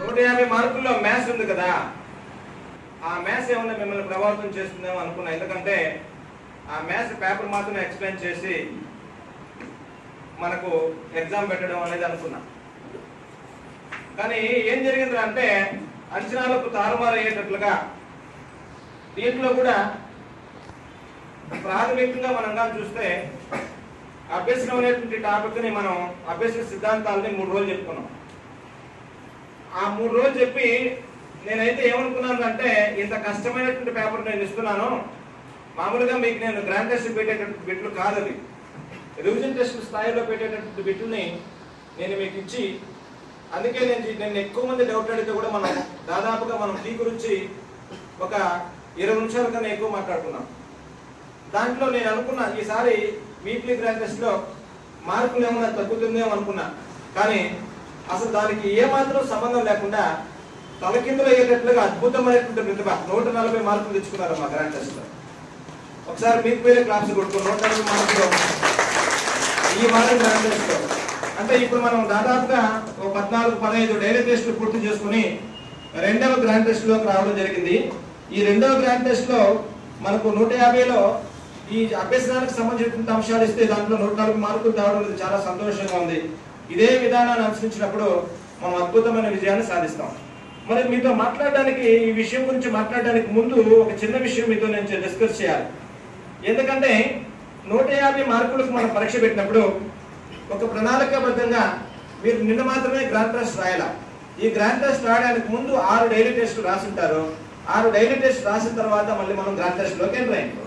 నూట యాభై మార్కుల్లో మ్యాథ్స్ ఉంది కదా ఆ మ్యాథ్స్ ఏమన్నా మిమ్మల్ని ప్రభావితం చేస్తుందేమో అనుకున్నా ఎందుకంటే ఆ మ్యాథ్స్ పేపర్ మాత్రమే ఎక్స్ప్లెయిన్ చేసి మనకు ఎగ్జామ్ పెట్టడం అనేది అనుకున్నా కానీ ఏం జరిగింది అంటే అంచనాలకు తారుమారు అయ్యేటట్లుగా దీంట్లో కూడా ప్రాథమికంగా మనం కానీ చూస్తే అభ్యసనం అనేటువంటి టాపిక్ ని మనం అభ్యసన సిద్ధాంతాలని మూడు రోజులు చెప్పుకున్నాం ఆ మూడు రోజులు చెప్పి నేనైతే ఏమనుకున్నాను అంటే ఇంత కష్టమైనటువంటి పేపర్ నేను ఇస్తున్నాను మామూలుగా మీకు నేను గ్రాండ్ టెస్ట్ పెట్టేటటువంటి బిట్లు కాదు అది రివిజన్ టెస్ట్ స్థాయిలో పెట్టేటటువంటి బిట్లని నేను మీకు ఇచ్చి అందుకే నేను నేను ఎక్కువ మంది డౌట్ అడిగితే కూడా మనం దాదాపుగా మనం టీ గురించి ఒక ఇరవై నిమిషాల కన్నా ఎక్కువ మాట్లాడుకున్నాం దాంట్లో నేను అనుకున్నా ఈసారి వీక్లీ గ్రాండ్ టెస్ట్ లో మార్కులు ఏమైనా తగ్గుతుందేమో అనుకున్నా కానీ అసలు దానికి ఏమాత్రం సంబంధం లేకుండా తలకిందులు అయ్యేటట్లుగా అద్భుతమైనటువంటి ప్రతిభ నూట నలభై మార్కులు తెచ్చుకున్నారు మా గ్రాండ్ టెస్ట్ లో ఒకసారి మీకు వేరే క్లాస్ కొడుకో నూట నలభై మార్కులు ఈ వారం గ్రాండ్ టెస్ట్ లో అంటే ఇప్పుడు మనం దాదాపుగా ఒక పద్నాలుగు పదహైదు డైలీ టెస్టులు పూర్తి చేసుకుని రెండవ గ్రాండ్ టెస్ట్ లోకి రావడం జరిగింది ఈ రెండవ గ్రాండ్ టెస్ట్ లో మనకు నూట యాభైలో ఈ అభ్యసనానికి సంబంధించిన అంశాలు ఇస్తే దాంట్లో నూట నలభై మార్కులు తేవడం అనేది చాలా సంతోషంగా ఉంది ఇదే విధానాన్ని అనుసరించినప్పుడు మనం అద్భుతమైన విజయాన్ని సాధిస్తాం మరి మీతో మాట్లాడడానికి ఈ విషయం గురించి మాట్లాడడానికి ముందు ఒక చిన్న విషయం మీతో నేను డిస్కస్ చేయాలి ఎందుకంటే నూట యాభై మార్కులకు మనం పరీక్ష పెట్టినప్పుడు ఒక ప్రణాళికాబద్ధంగా మీరు నిన్న మాత్రమే గ్రాండ్ టెస్ట్ రాయాల ఈ గ్రాండ్ టెస్ట్ రాయడానికి ముందు ఆరు డైలీ టెస్టులు రాసింటారు ఆరు డైలీ టెస్ట్ రాసిన తర్వాత మళ్ళీ మనం గ్రాండ్ టెస్ట్ లోకి ఎంటర్ అయింటాం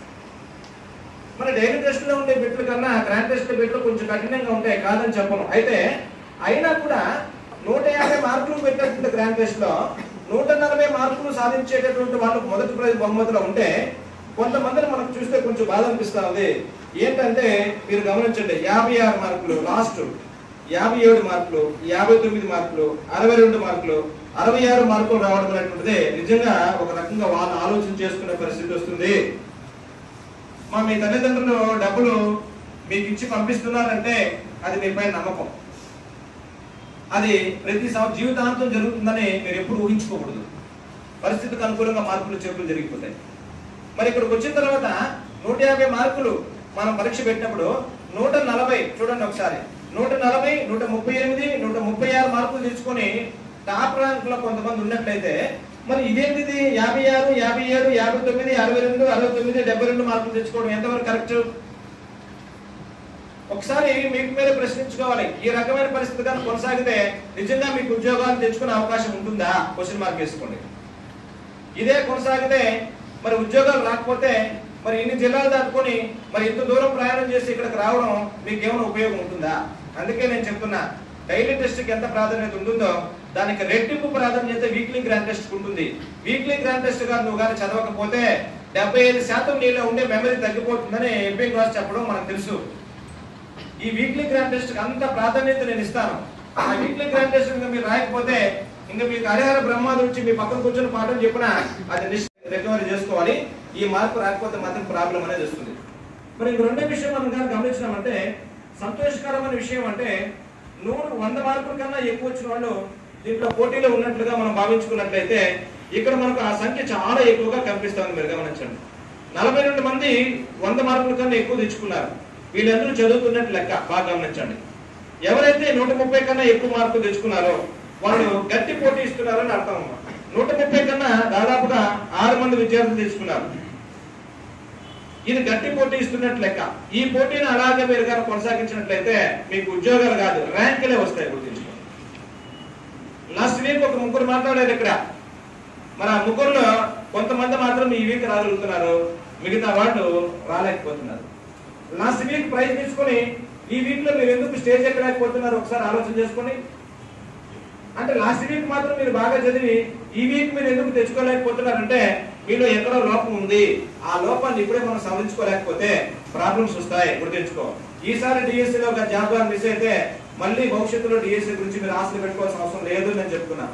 మన డైలీ టెస్ట్ లో ఉండే బిట్లు కన్నా గ్రాండ్ టెస్ట్ బిట్లు కొంచెం కఠినంగా ఉంటాయి కాదని చెప్పను అయితే అయినా కూడా నూట యాభై మార్కులు పెట్టేటువంటి గ్రాండ్ టెస్ట్ లో నూట నలభై మార్కులు సాధించేటటువంటి వాళ్ళు మొదటి ప్రైజ్ బహుమతిలో ఉంటే కొంతమందిని మనకు చూస్తే కొంచెం బాధ అనిపిస్తా ఉంది ఏంటంటే మీరు గమనించండి యాభై ఆరు మార్కులు లాస్ట్ యాభై ఏడు మార్కులు యాభై తొమ్మిది మార్కులు అరవై రెండు మార్కులు అరవై ఆరు మార్కులు రావడం అనేటువంటిది నిజంగా ఒక రకంగా వాళ్ళు ఆలోచన చేసుకునే పరిస్థితి వస్తుంది మా మీ తల్లిదండ్రులు డబ్బులు మీకు ఇచ్చి పంపిస్తున్నారంటే అది మీ పైన నమ్మకం అది ప్రతి సంవ- జీవితాంతం జరుగుతుందని మీరు ఎప్పుడు ఊహించుకోకూడదు పరిస్థితికి అనుకూలంగా మార్పులు చేర్పులు జరిగిపోతాయి మరి ఇక్కడికి వచ్చిన తర్వాత నూట యాభై మార్కులు మనం పరీక్ష పెట్టినప్పుడు నూట నలభై చూడండి ఒకసారి నూట నలభై నూట ముప్పై ఎనిమిది నూట ముప్పై ఆరు మార్కులు తెచ్చుకొని టాప్ ర్యాంక్ లో కొంతమంది ఉన్నట్లయితే మరి ఇదేంటిది యాభై ఆరు యాభై ఏడు యాభై తొమ్మిది అరవై రెండు అరవై తొమ్మిది డెబ్బై రెండు మార్కులు తెచ్చుకోవడం ఎంతవరకు కరెక్ట్ ఒకసారి మీకు మీరే ప్రశ్నించుకోవాలి ఈ రకమైన పరిస్థితి కానీ కొనసాగితే నిజంగా మీకు ఉద్యోగాలు తెచ్చుకునే అవకాశం ఉంటుందా క్వశ్చన్ మార్క్ వేసుకోండి ఇదే కొనసాగితే మరి ఉద్యోగాలు రాకపోతే మరి ఇన్ని జిల్లాలు దాటుకొని మరి ఇంత దూరం ప్రయాణం చేసి ఇక్కడికి రావడం మీకు ఏమైనా ఉపయోగం ఉంటుందా అందుకే నేను చెప్తున్నా డైలీ టెస్ట్ కి ఎంత ప్రాధాన్యత ఉంటుందో దానికి రెట్టింపు ప్రాధాన్యత వీక్లీ గ్రాండ్ టెస్ట్ ఉంటుంది వీక్లీ గ్రాండ్ టెస్ట్ గా నువ్వు కానీ చదవకపోతే డెబ్బై ఐదు శాతం నీలో ఉండే మెమరీ తగ్గిపోతుందని ఎంపీ క్లాస్ చెప్పడం మనకు తెలుసు ఈ వీక్లీ గ్రాండ్ టెస్ట్ కి అంత ప్రాధాన్యత నేను ఇస్తాను ఆ వీక్లీ గ్రాండ్ టెస్ట్ ఇంకా మీరు రాయకపోతే ఇంకా మీకు హరిహర బ్రహ్మాది వచ్చి మీ పక్కన కూర్చొని పాఠం చెప్పినా అది రికవరీ చేసుకోవాలి ఈ మార్పు రాకపోతే మాత్రం ప్రాబ్లం అనేది వస్తుంది మరి ఇంక రెండో విషయం మనం కానీ గమనించినామంటే సంతోషకరమైన విషయం అంటే నూరు వంద మార్కుల కన్నా ఎక్కువ వచ్చిన వాళ్ళు దీంట్లో పోటీలో ఉన్నట్లుగా మనం భావించుకున్నట్లయితే ఇక్కడ మనకు ఆ సంఖ్య చాలా ఎక్కువగా కనిపిస్తుంది మీరు గమనించండి నలభై రెండు మంది వంద మార్కుల కన్నా ఎక్కువ తెచ్చుకున్నారు వీళ్ళందరూ చదువుతున్నట్టు లెక్క బాగా గమనించండి ఎవరైతే నూట ముప్పై కన్నా ఎక్కువ మార్కులు తెచ్చుకున్నారో వాళ్ళు గట్టి పోటీ ఇస్తున్నారని అర్థం అన్నమాట. నూట ముప్పై కన్నా దాదాపుగా ఆరు మంది విద్యార్థులు తెచ్చుకున్నారు ఇది గట్టి పోటీ ఇస్తున్నట్లు లెక్క ఈ పోటీని అలాగే మీరు కనుక కొనసాగించినట్లయితే మీకు ఉద్యోగాలు కాదు ర్యాంకులే వస్తాయి గుర్తించుకోండి లాస్ట్ వీక్ ఒక ముగ్గురు మాట్లాడారు ఇక్కడ మన ఆ ముగ్గురులో కొంతమంది మాత్రం ఈ వీక్ రాగలుగుతున్నారు మిగతా వాళ్ళు రాలేకపోతున్నారు లాస్ట్ వీక్ ప్రైజ్ తీసుకొని ఈ వీక్ లో మీరు ఎందుకు స్టేజ్ ఎక్కలేకపోతున్నారు ఒకసారి ఆలోచన చేసుకోండి అంటే లాస్ట్ వీక్ మాత్రం మీరు బాగా చదివి ఈ వీక్ మీరు ఎందుకు తెచ్చుకోలేకపోతున్నారంటే మీలో ఎక్కడో లోపం ఉంది ఆ లోపాన్ని ఇప్పుడే మనం సవరించుకోలేకపోతే ప్రాబ్లమ్స్ వస్తాయి గుర్తుంచుకో ఈసారి డిఎస్సి లో ఒక జాబ్ గారు మిస్ అయితే మళ్ళీ భవిష్యత్తులో డిఎస్సి గురించి మీరు ఆశలు పెట్టుకోవాల్సిన అవసరం లేదు నేను చెప్తున్నా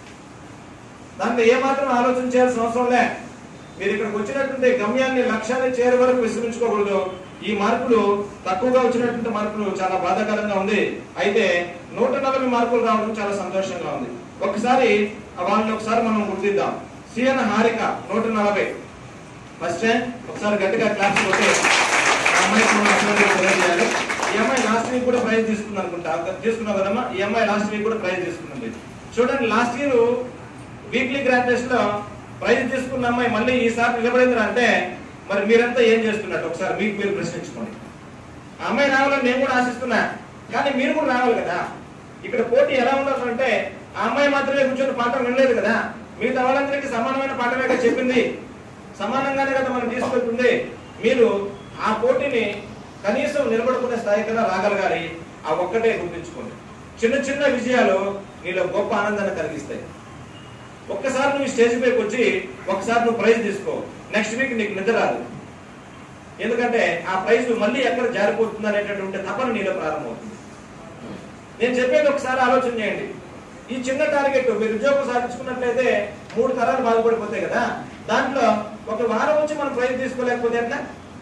దాంట్లో ఏమాత్రం ఆలోచన చేయాల్సిన అవసరం లే మీరు ఇక్కడికి వచ్చినటువంటి గమ్యాన్ని లక్ష్యాన్ని చేరే వరకు విశ్రమించుకోకూడదు ఈ మార్కులు తక్కువగా వచ్చినటువంటి మార్కులు చాలా బాధాకరంగా ఉంది అయితే నూట నలభై మార్కులు రావడం చాలా సంతోషంగా ఉంది ఒకసారి వాళ్ళని ఒకసారి మనం గుర్తిద్దాం సిఎన్ హారిక నూట నలభై ఫస్ట్ టైం ఒకసారి గట్టిగా క్లాస్ కొట్టి ఆ అమ్మాయికి మనం అభినందనలు తెలియజేయాలి. ఈ అమ్మాయి లాస్ట్ వీక్ కూడా ప్రైజ్ తీసుకుంది అనుకుంటా తీసుకున్నావు కదమ్మా ఈ అమ్మాయి లాస్ట్ వీక్ కూడా ప్రైజ్ తీసుకుంది చూడండి లాస్ట్ ఇయర్ వీక్లీ గ్రాడ్యుయేషన్ లో ప్రైజ్ తీసుకున్న అమ్మాయి మళ్ళీ ఈసారి నిలబడింది అంటే మరి మీరంతా ఏం చేస్తున్నట్టు ఒకసారి మీకు మీరు ప్రశ్నించుకోండి ఆ అమ్మాయి రావాలని నేను కూడా ఆశిస్తున్నా కానీ మీరు కూడా రావాలి కదా ఇక్కడ పోటీ ఎలా ఉండాలంటే ఆ అమ్మాయి మాత్రమే కూర్చొని పాఠం వినలేదు కదా మిగతా వాళ్ళందరికీ సమానమైన పాఠమే కదా చెప్పింది సమానంగానే కదా మనం తీసుకెళ్తుంది మీరు ఆ పోటీని కనీసం నిలబడుకునే స్థాయి కన్నా రాగలగాలి ఆ ఒక్కటే గుర్తుంచుకోండి చిన్న చిన్న విజయాలు నీలో గొప్ప ఆనందాన్ని కలిగిస్తాయి ఒక్కసారి నువ్వు స్టేజ్ పైకి వచ్చి ఒకసారి నువ్వు ప్రైజ్ తీసుకో నెక్స్ట్ వీక్ నీకు నిద్ర రాదు ఎందుకంటే ఆ ప్రైజ్ మళ్ళీ ఎక్కడ జారిపోతుంది అనేటటువంటి తపన నీలో ప్రారంభమవుతుంది నేను చెప్పేది ఒకసారి ఆలోచన చేయండి ఈ చిన్న టార్గెట్ మీరు ఉద్యోగం సాధించుకున్నట్లయితే మూడు తరాలు బాగుపడిపోతాయి కదా దాంట్లో ఒక వారం వచ్చి మనం ప్రైజ్ తీసుకోలేకపోతే ఎట్లా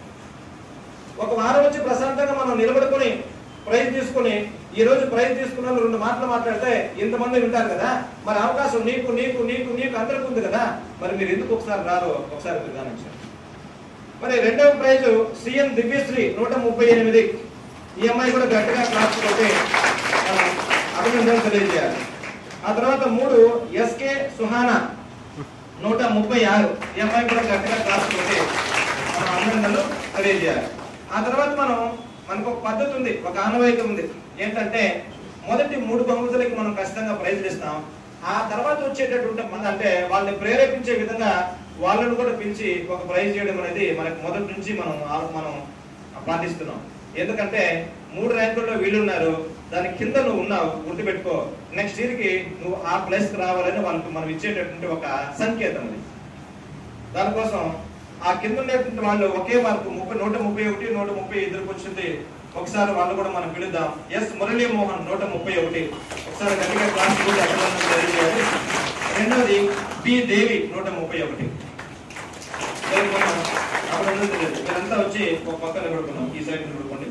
ఒక వారం వచ్చి ప్రశాంతంగా మనం నిలబడుకొని ప్రైజ్ తీసుకొని ఈ రోజు ప్రైజ్ తీసుకున్న వాళ్ళు రెండు మాటలు మాట్లాడితే ఇంతమంది వింటారు కదా మరి అవకాశం నీకు నీకు నీకు నీకు అందరికి ఉంది కదా మరి మీరు ఎందుకు ఒకసారి రారు ఒకసారి మీరు గమనించండి మరి రెండవ ప్రైజ్ సిఎం దివ్యశ్రీ నూట ముప్పై ఎనిమిది ఈ అమ్మాయి కూడా గట్టిగా క్లాస్ కొట్టి మనం అభినందనలు తెలియజేయాలి ఆ తర్వాత మూడు ఎస్కే సుహానా నూట ముప్పై ఆరు ఈ అమ్మాయి కూడా గట్టిగా క్లాస్ కొట్టి మనం అభినందనలు తెలియజేయాలి ఆ తర్వాత మనం మనకు ఒక పద్ధతి ఉంది ఒక ఆనవాయితీ ఉంది ఏంటంటే మొదటి మూడు బహుమతులకి మనం ఖచ్చితంగా ప్రైజ్ ఇస్తాం ఆ తర్వాత వచ్చేటటువంటి మన అంటే వాళ్ళని ప్రేరేపించే విధంగా వాళ్ళని కూడా పిలిచి ఒక ప్రైజ్ చేయడం అనేది మనకు మొదటి నుంచి మనం ఆ- మనం పాటిస్తున్నాం ఎందుకంటే మూడు ర్యాంకుల్లో వీళ్ళు ఉన్నారు దాని కింద నువ్వు ఉన్నావు గుర్తుపెట్టుకో నెక్స్ట్ ఇయర్ కి నువ్వు ఆ ప్లేస్ కి రావాలని వాళ్ళకి మనం ఇచ్చేటటువంటి ఒక సంకేతం అది దానికోసం ఆ కింద ఉండేటువంటి వాళ్ళు ఒకే మార్కు ముప్పై నూట ముప్పై ఒకటి నూట ముప్పై ఎదురుకు వచ్చింది ఒకసారి వాళ్ళు కూడా మనం పిలుద్దాం ఎస్ మురళీ మోహన్ నూట ముప్పై ఒకటి ఒకసారి గట్టిగా క్లాస్ కూడా అభినందనలు తెలియజేయాలి రెండవది పి దేవి నూట ముప్పై ఒకటి వీరికి మనం అభినందనలు తెలియజేయాలి. మీరంతా వచ్చి ఒక పక్క నిలబడుకున్నాం ఈ సైడ్ నిలబడుకోండి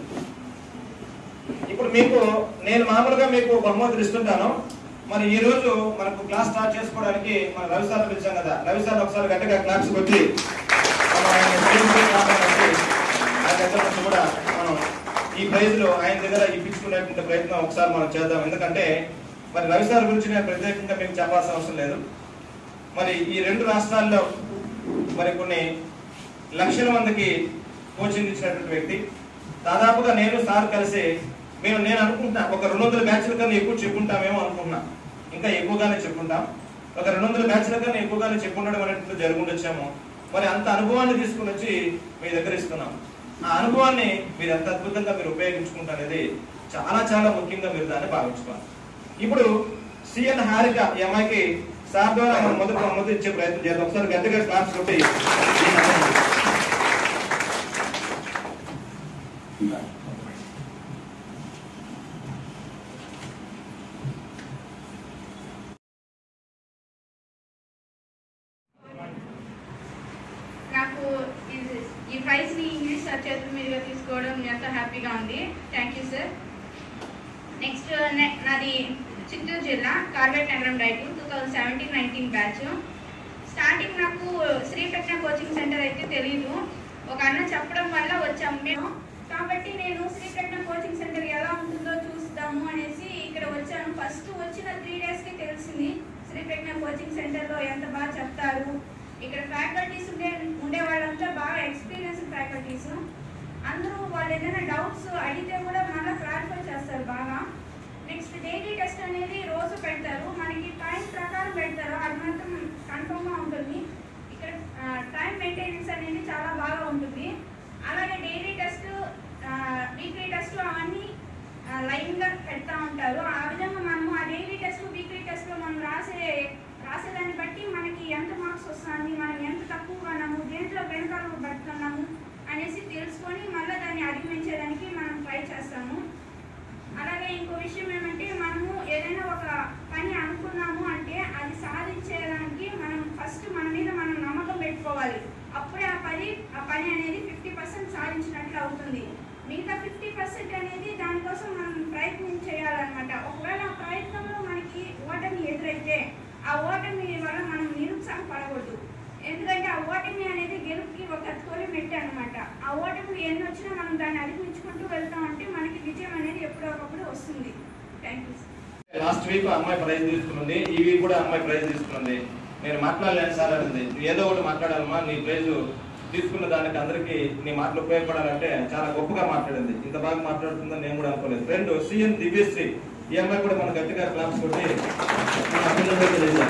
ఇప్పుడు మీకు నేను మామూలుగా మీకు బహుమతులు ఇస్తుంటాను మరి ఈ రోజు మనకు క్లాస్ స్టార్ట్ చేసుకోవడానికి మన రవి సార్ పిలిచాం కదా రవి సార్ ఒకసారి గట్టిగా క్లాప్స్ కొట్టి మనం ఆయన స్టేజ్ మీద రావడానికి ఆయన దగ్గర నుంచి కూడా మనం ఈ ప్రైజ్ లో ఆయన దగ్గర ఇప్పించుకునేటువంటి ప్రయత్నం ఒకసారి మనం చేద్దాం ఎందుకంటే మరి రవి సార్ గురించి నేను ప్రత్యేకంగా మీకు చెప్పాల్సిన అవసరం లేదు మరి ఈ రెండు రాష్ట్రాల్లో మరి కొన్ని లక్షల మందికి కోచింగ్ ఇచ్చినటువంటి వ్యక్తి దాదాపుగా నేను సార్ కలిసి మేము నేను అనుకుంటున్నా ఒక రెండు వందల బ్యాచ్ల కన్నా ఎక్కువ చెప్పుంటామేమో అనుకుంటున్నా ఇంకా ఎక్కువగానే చెప్పుంటాం ఒక రెండు వందల బ్యాచ్ల కన్నా ఎక్కువగానే చెప్పుండడం అనేటువంటి జరుగుండొచ్చాము మరి అంత అనుభవాన్ని తీసుకుని వచ్చి మీ దగ్గర ఇస్తున్నాం ఆ అనుభవాన్ని మీరు ఎంత అద్భుతంగా మీరు ఉపయోగించుకుంటారనేది చాలా చాలా ముఖ్యంగా మీరు దాన్ని భావించుకోవాలి ఇప్పుడు సిఎన్ హారిక ఈ అమ్మాయికి సార్ ద్వారా మనం మొదటి మొదటి ఇచ్చే ప్రయత్నం చేద్దాం ఒకసారి గట్టిగా క్లాస్ కొట్టి ఈ అమ్మాయిని నాకు ఇది- ఈ ప్రైజ్ ని ఇంగ్లీష్ సార్ చేతుల మీదుగా తీసుకోవడం ఎంతో హ్యాపీగా ఉంది థ్యాంక్ యూ సార్ నెక్స్ట్ నాది చిత్తూరు జిల్లా కార్బెట్ నగరం DIET two thousand seventeen nineteen batch starting నాకు శ్రీకృష్ణ కోచింగ్ సెంటర్ అయితే తెలియదు ఒక అన్న చెప్పడం వల్ల వచ్చాము మేము కాబట్టి నేను శ్రీకృష్ణ కోచింగ్ సెంటర్ ఎలా ఉంటుందో చూస్తాము అనేసి ఇక్కడ వచ్చాను ఫస్ట్ వచ్చిన త్రీ డేస్కి తెలిసింది శ్రీకృష్ణ కోచింగ్ సెంటర్లో ఎంత బాగా చెప్తారు ఇక్కడ ఫ్యాకల్టీస్ ఉండే ఉండే వాళ్ళంతా బాగా ఎక్స్పీరియన్స్ ఫ్యాకల్టీస్ అందరూ వాళ్ళు ఏదైనా డౌట్స్ అడిగితే కూడా మళ్ళీ క్లారిఫై చేస్తారు బాగా నెక్స్ట్ డైలీ టెస్ట్ అనేది రోజు పెడతారు మనకి టైం ప్రకారం పెడతారు అది మాత్రం కన్ఫర్మ్గా ఉంటుంది ఇక్కడ టైం మెయింటెనెన్స్ అనేది చాలా బాగా ఉంటుంది అలాగే డైలీ టెస్ట్ వీక్లీ టెస్ట్ అవన్నీ లైన్గా పెడతా ఉంటారు ఆ విధంగా మనము ఆ డైలీ టెస్ట్ వీక్లీ టెస్ట్లో మనం రాసే రాసేదాన్ని బట్టి మనకి ఎంత మార్క్స్ వస్తుంది మనం ఎంత తక్కువగా ఉన్నాము దేంట్లో వెనకాల పడుతున్నాము అనేసి తెలుసుకొని మళ్ళీ దాన్ని అధిగమించేదానికి మనం ట్రై చేస్తాము అలాగే ఇంకో విషయం ఏమంటే మనము వస్తుంది థ్యాంక్ యూ లాస్ట్ వీక్ అమ్మాయి ప్రైజ్ తీసుకున్నది ఈ వీక్ కూడా అమ్మాయి ప్రైజ్ తీసుకున్నది నేను మాట్లాడలేను సార్ అన్నది నువ్వు ఏదో ఒకటి మాట్లాడాలమ్మా నీ ప్రైజ్ తీసుకున్న దానికి అందరికి నీ మాటలు ఉపయోగపడాలంటే చాలా గొప్పగా మాట్లాడింది ఇంత బాగా మాట్లాడుతుందని నేను కూడా అనుకోలేదు ఫ్రెండ్ సిఎన్ దివ్యశ్రీ ఈ అమ్మాయి కూడా మన గట్టిగా క్లాప్స్ కొట్టి మన అభినందనలు తెలియజేయాలి.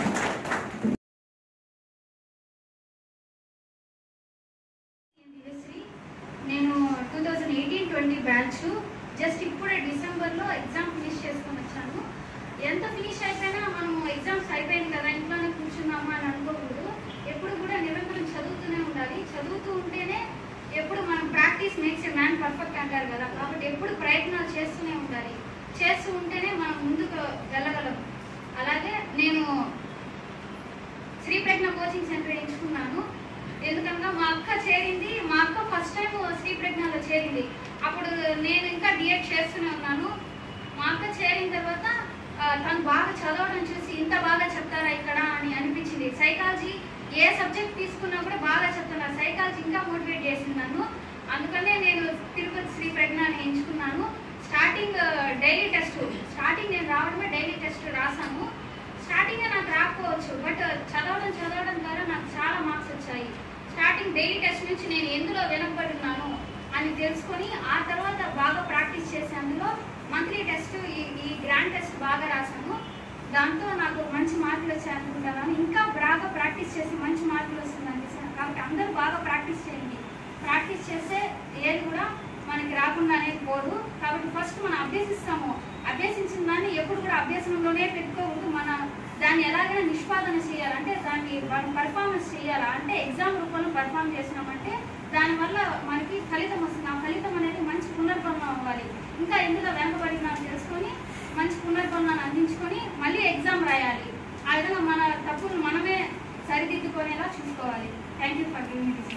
దివ్యశ్రీ నేను two thousand eighteen twenty batch just ఇప్పుడే డిసెంబర్లో ఎగ్జామ్ ఫినిష్ చేసుకొని వచ్చాను ఎంత ఫినిష్ అయిపోయినా మనం ఎగ్జామ్స్ అయిపోయింది కదా ఇంట్లోనే కూర్చున్నామా అని అనుకోకూడదు ఎప్పుడు కూడా నిరంతరం చదువుతూనే ఉండాలి చదువుతూ ఉంటేనే ఎప్పుడు మనం practice makes a man perfect అంటారు కదా కాబట్టి ఎప్పుడు ప్రయత్నాలు చేస్తూనే ఉండాలి చేస్తూ ఉంటేనే మనం ముందుకు వెళ్ళగలం అలాగే నేను శ్రీ ప్రజ్ఞ కోచింగ్ సెంటర్ ఎంచుకున్నాను ఎందుకనగా మా అక్క చేరింది మా అక్క ఫస్ట్ టైం శ్రీ ప్రజ్ఞలో చేరింది అప్పుడు నేను ఇంకా డిఎడ్ చేస్తూనే ఉన్నాను మా అక్క చేరిన తర్వాత ఆ, తను బాగా చదవడం చూసి ఇంత బాగా చెప్తారా ఇక్కడ అని అనిపించింది సైకాలజీ ఏ సబ్జెక్ట్ తీసుకున్నా కూడా బాగా చెప్తున్నారు సైకాలజీ ఇంకా మోటివేట్ చేసింది నన్ను అందుకనే నేను తిరుపతి శ్రీ ప్రజ్ఞాని ఎంచుకున్నాను స్టార్టింగ్ డైలీ టెస్ట్ స్టార్టింగ్ నేను రావడమే డైలీ టెస్ట్ రాసాను స్టార్టింగ్ నాకు రాకపోవచ్చు బట్ చదవడం చదవడం ద్వారా నాకు చాలా మార్క్స్ వచ్చాయి స్టార్టింగ్ డైలీ టెస్ట్ నుంచి నేను ఎందులో వెనకబడి ఉన్నాను అని తెలుసుకొని ఆ తర్వాత బాగా ప్రాక్టీస్ చేసి అందులో మంత్లీ టెస్ట్ ఈ ఈ గ్రాండ్ టెస్ట్ బాగా రాశాను దాంతో నాకు మంచి మార్కులు వచ్చాయి అనుకుంటున్నాను ఇంకా బాగా ప్రాక్టీస్ చేసి మంచి మార్కులు వస్తుంది అనిపిస్తుంది కాబట్టి అందరూ బాగా ప్రాక్టీస్ చేయండి ప్రాక్టీస్ చేస్తే ఏది కూడా మనకి రాకుండా అనేది పోదు కాబట్టి ఫస్ట్ మనం అభ్యసిస్తాము అభ్యసించిన దాన్ని ఎప్పుడు కూడా అభ్యసనంలోనే పెట్టుకోకూడదు మన దాన్ని ఎలాగైనా నిష్పాదన చేయాలి అంటే దాన్ని మనం పర్ఫార్మెన్స్ చేయాలా అంటే ఎగ్జామ్ రూపంలో పర్ఫామ్ చేసినామంటే దానివల్ల మనకి ఫలితం వస్తుంది ఆ ఫలితం అనేది మంచి పునర్బలం అవ్వాలి ఇంకా ఎందులో వెనకబడినా తెలుసుకొని మంచి పునర్బలాన్ని అందించుకొని మళ్ళీ ఎగ్జామ్ రాయాలి ఆ విధంగా మన తప్పులు మనమే సరిదిద్దుకునేలా చూసుకోవాలి thank you for giving this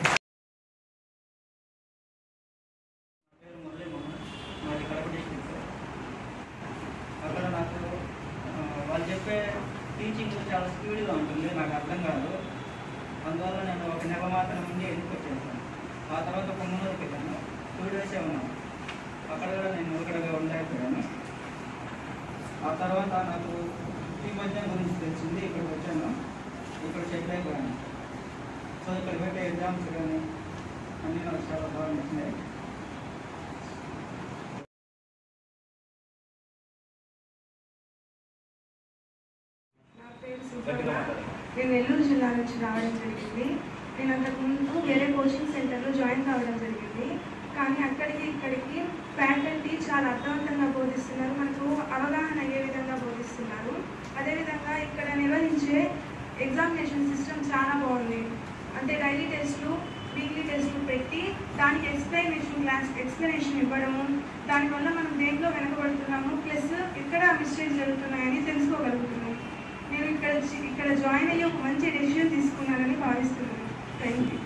పేరు మురళీ మోహన్ మాది కడప డిస్ట్రిక్ట్ సార్ అక్కడ నాకు ఆ, వాళ్ళు చెప్పే టీచింగ్ చాలా స్పీడ్గా ఉంటుంది నాకు అర్థం కాదు అందువల్ల నేను ఒక నెల మాత్రం ముందే ఎందుకు వచ్చేసాను ఆ తర్వాత ఒక మూడుకి వెళ్ళాను టూ డేసే ఉన్నాను అక్కడ కూడా నేను ఒకటిగా ఉండలేకపోయాను ఆ తర్వాత నాకు ఈ మధ్య గురించి తెలిసింది ఇక్కడికి వచ్చాను ఇక్కడ సెటిల్ అయిపోయాను సో ఇక్కడ పెట్టే ఎగ్జామ్స్ కానీ అన్నీ నాకు చాలా బాగా నచ్చినాయి నా పేరు గట్టిగా సువర్ణ మాట్లాడండి. నేను నెల్లూరు జిల్లా నుంచి రావడం జరిగింది నేను అంతకుముందు వేరే కోచింగ్ సెంటర్లో జాయిన్ కావడం జరిగింది కానీ అక్కడికి ఇక్కడికి ఫ్యాకల్టీ చాలా అర్థవంతంగా బోధిస్తున్నారు మనకు అవగాహన అయ్యే విధంగా బోధిస్తున్నారు అదేవిధంగా ఇక్కడ నిర్వహించే ఎగ్జామినేషన్ సిస్టమ్ చాలా బాగుంది అంటే డైలీ టెస్ట్లు వీక్లీ టెస్ట్లు పెట్టి దానికి ఎక్స్ప్లెనేషన్ క్లాస్ ఎక్స్ప్లెనేషన్ ఇవ్వడము దానివల్ల మనం దేంట్లో వెనకబడుతున్నాము ప్లస్ ఎక్కడ మిస్టేక్స్ జరుగుతున్నాయని తెలుసుకోగలుగుతున్నాం నేను ఇక్కడ చి- ఇక్కడ జాయిన్ అయ్యి ఒక మంచి డెసిషన్ తీసుకున్నానని భావిస్తున్నాను thank you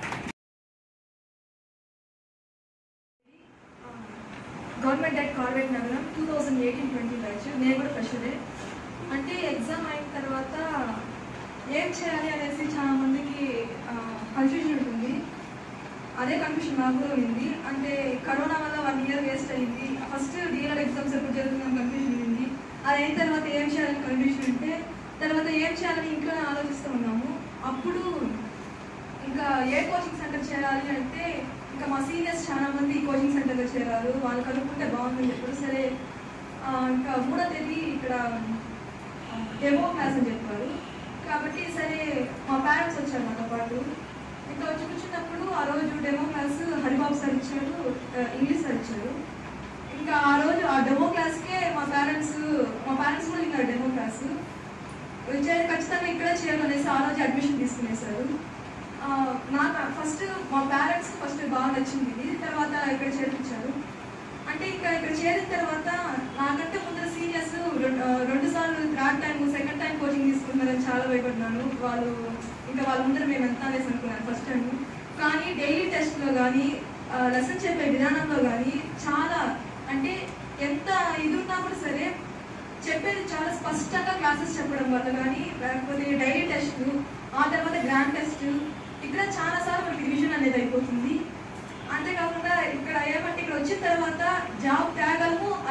government diet corporate నగరం two thousand eighteen twenty batch నేను కూడా ఫ్రెషరే అంటే ఎగ్జామ్ అయిన తర్వాత ఏం చేయాలి అనేసి చాలా మందికి కన్ఫ్యూజన్ ఉంటుంది అదే కన్ఫ్యూజన్ నాకు కూడా ఉంది అంటే కరోనా వల్ల వన్ ఇయర్ వేస్ట్ అయింది ఫస్ట్ డిఎల్ ఎగ్జామ్స్ ఎప్పుడు జరుగుతుందని కన్ఫ్యూజన్ ఉంది అది అయిన తర్వాత ఏం చేయాలని కన్ఫ్యూజన్ ఉంటే తర్వాత ఏం చేయాలని ఇంట్లోనే ఆలోచిస్తూ ఉన్నాము అప్పుడు ఇంకా ఏ కోచింగ్ సెంటర్ చేరాలి అంటే ఇంకా మా సీనియర్స్ చాలా మంది ఈ కోచింగ్ సెంటర్లో చేరారు వాళ్ళు కనుక్కుంటే బాగుందని చెప్పారు సరే ఆ, ఇంకా మూడో తేదీ ఇక్కడ డెమో క్లాస్ అని చెప్పారు కాబట్టి సరే మా పేరెంట్స్ వచ్చారు మాతో పాటు ఇంకా వచ్చి కూర్చున్నప్పుడు ఆ రోజు డెమో క్లాస్ హరిబాబు సార్ ఇచ్చాడు ఆ, ఇంగ్లీష్ సార్ ఇచ్చారు ఇంకా ఆ రోజు ఆ డెమో క్లాస్కే మా పేరెంట్స్ మా పేరెంట్స్ కూడా విన్నారు డెమో క్లాస్ విజయ్ ఖచ్చితంగా ఇక్కడే చేయాలనేసి ఆ రోజు అడ్మిషన్ తీసుకునేసారు ఆ, నాకు ఫస్ట్ మా పేరెంట్స్ ఫస్ట్ బాగా నచ్చింది ఇది తర్వాత ఇక్కడ చేర్పించారు అంటే ఇంకా ఇక్కడ చేరిన తర్వాత నాకంటే ముందర సీనియర్స్ రెండు సార్లు third time second time coaching తీసుకుంటున్నారని చాలా భయపడినాను వాళ్ళు ఇంకా వాళ్ళ ముందర మేము ఎంత అనేసి అనుకున్నాను ఫస్ట్ టైం కానీ డైలీ టెస్ట్లో కానీ లెసన్ చెప్పే విధానంలో కానీ చాలా అంటే ఎంత ఇది ఉన్నా కూడా సరే చెప్పేది చాలా స్పష్టంగా క్లాసెస్ చెప్పడం వల్ల కానీ లేకపోతే డైలీ టెస్ట్లు ఆ తర్వాత గ్రాండ్ టెస్ట్ ఇక్కడ చాలా సార్లు మనకి రివిజన్ అనేది అయిపోతుంది అంతేకాకుండా ఇక్కడ ఏమంటే ఇక్కడ వచ్చిన తర్వాత జాబ్ త్యాగలము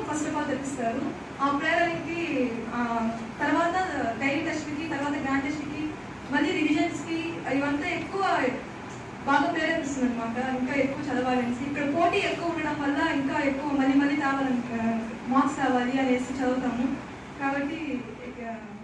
ఫస్ట్ ఆఫ్ ఆల్ తెప్పిస్తారు ఆ ప్రేరణకి ఆ, తర్వాత డైలీ టెస్ట్కి తర్వాత గ్రాండ్ టెస్ట్కి మళ్ళీ రివిజన్స్కి ఇవంతా ఎక్కువ బాగా ప్రేరేపిస్తుంది అనమాట ఇంకా ఎక్కువ చదవాలనేసి ఇక్కడ పోటీ ఎక్కువ ఉండడం వల్ల ఇంకా ఎక్కువ మళ్ళీ మళ్ళీ కావాలని మార్క్స్ కావాలి అనేసి చదువుతాము కాబట్టి ఇక